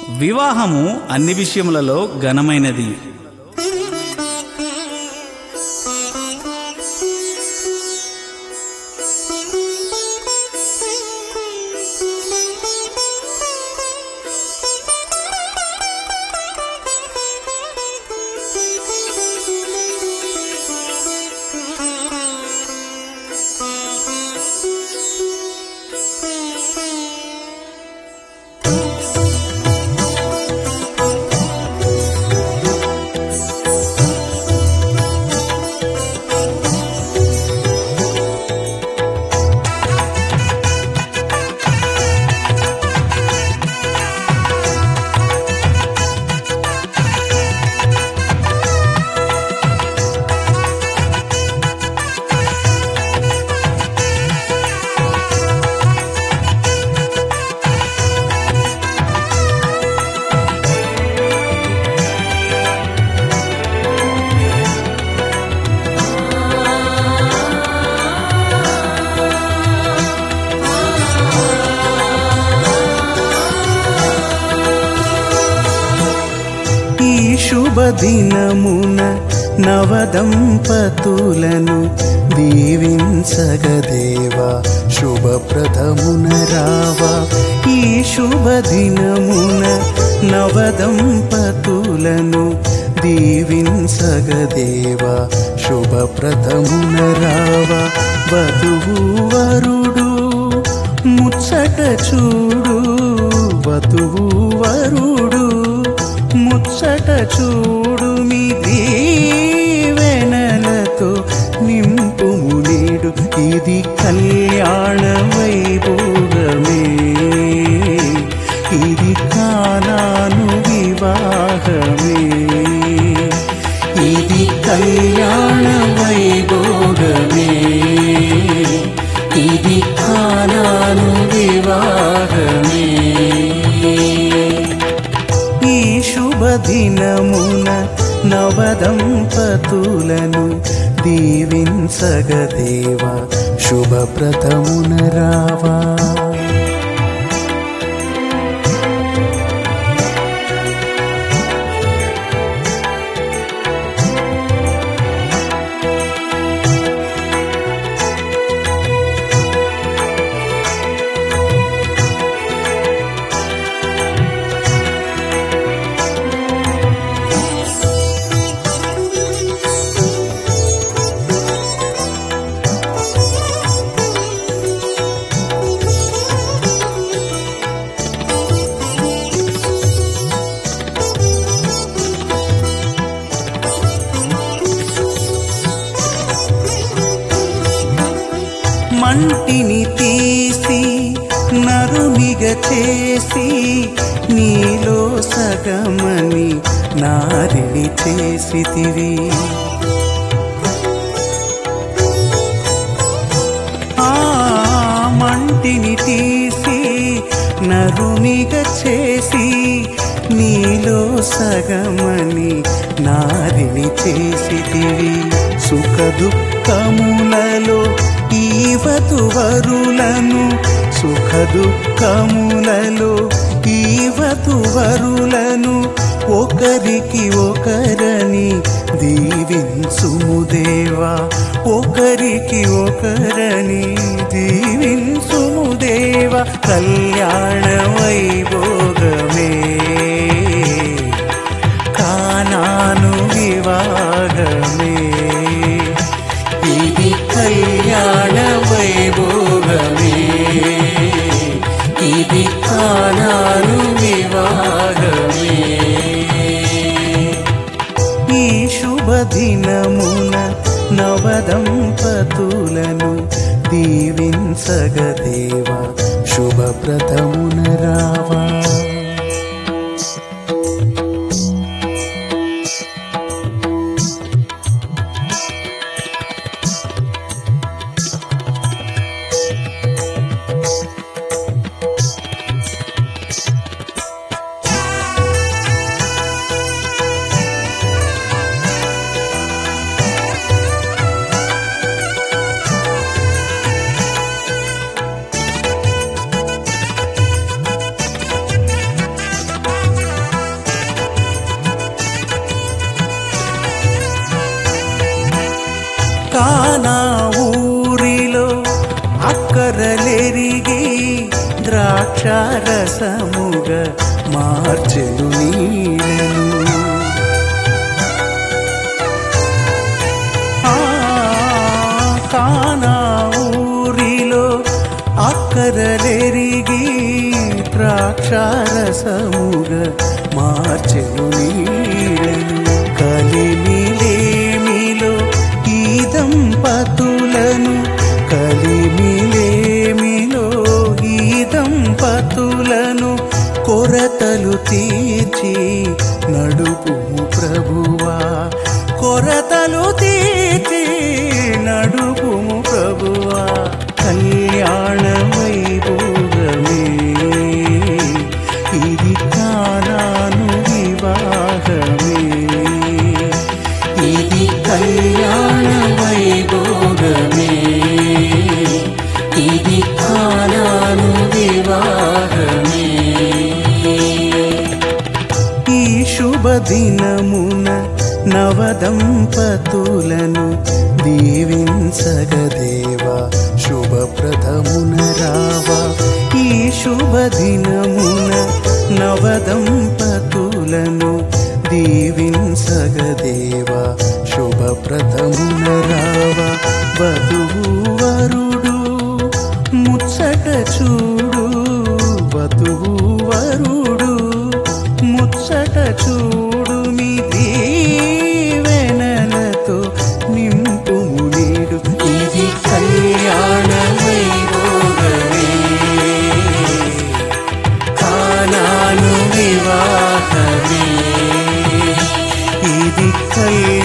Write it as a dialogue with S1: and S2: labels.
S1: వివాహము అన్ని విషయములలో ఘనమైనది
S2: ఈ శుభదినమున నవదంపతులను దీవించగదేవా శుభప్రదమున రావా ఈ శుభదినమున నవదంపతులను దీవించగదేవా శుభప్రదమున రావా వధువు వరుడు ముచ్చట చూడు వధువు వరుడు ముచ్చట చూడు మీ దీవెనలతో నింపు నేడు ఇది కళ్యాణ వైభోగమే ఇది కానాను వివాహమే ఇది కళ్యాణ వైభోగమే ఇది కానాను వివాహమే ఈ శుభదినమున నవదంపతులను దీవించగదేవా శుభప్రదమున రావా మంటిని తీసి నరునిగ చేసి నీలో సగమని నారిని చేసితివి ఆ మంటిని తీసి నరునిగ చేసి నీలో సగమని నారిని చేసితివి సుఖ దుఃఖములలో ఈవతు వరులను సుఖ దుఃఖములలో ఈవతు వరులను ఒకరికి ఒకరని దీవించుము దేవా ఒకరికి ఒకరని దీవించుము దేవా కళ్యాణ వైభోగమే కానాను వివాహమే ఇది కళ్యాణ వైభోగమే ఇది కానాను వివాహమే ఈ శుభదినమున నవదంపతులను దీవించగదేవా శుభప్రదమున రావా ద్రాక్షారసముగా మార్చెను నీళ్ళను ఆ, కానా ఊరిలో అక్కరలెరిగి ద్రాక్షారసముగా మార్చెను నీళ్ళను కలిమిలేమిలో ఈ దంపతులను కలిమిలేమిలో ఈ దంపతులను కొరతలు తీర్చి నడుపుము ప్రభువా కొరతలు తీర్చి నడుపుము ప్రభువా కళ్యాణ వైభోగమే ఇది కానాను వివాహమే ఇది కళ్యాణ వైభోగమే ఇది కానాను వివాహమే ఈ శుభ దినమున నవదంపతులను దీవించగదేవా శుభప్రదమున రావా ఈ శుభ దినమున నవదంపతులను దీవించగదేవా శుభప్రదమున రావా వధువు వరుడు ముచ్చట చూడు వధువు వరుడు ముచ్చట చూడు మీ దీవెనలతో నింపు నీడు ఇది కళ్యాణ వైభోగమే కానాను వివాహమే ఇది కళ్యాణ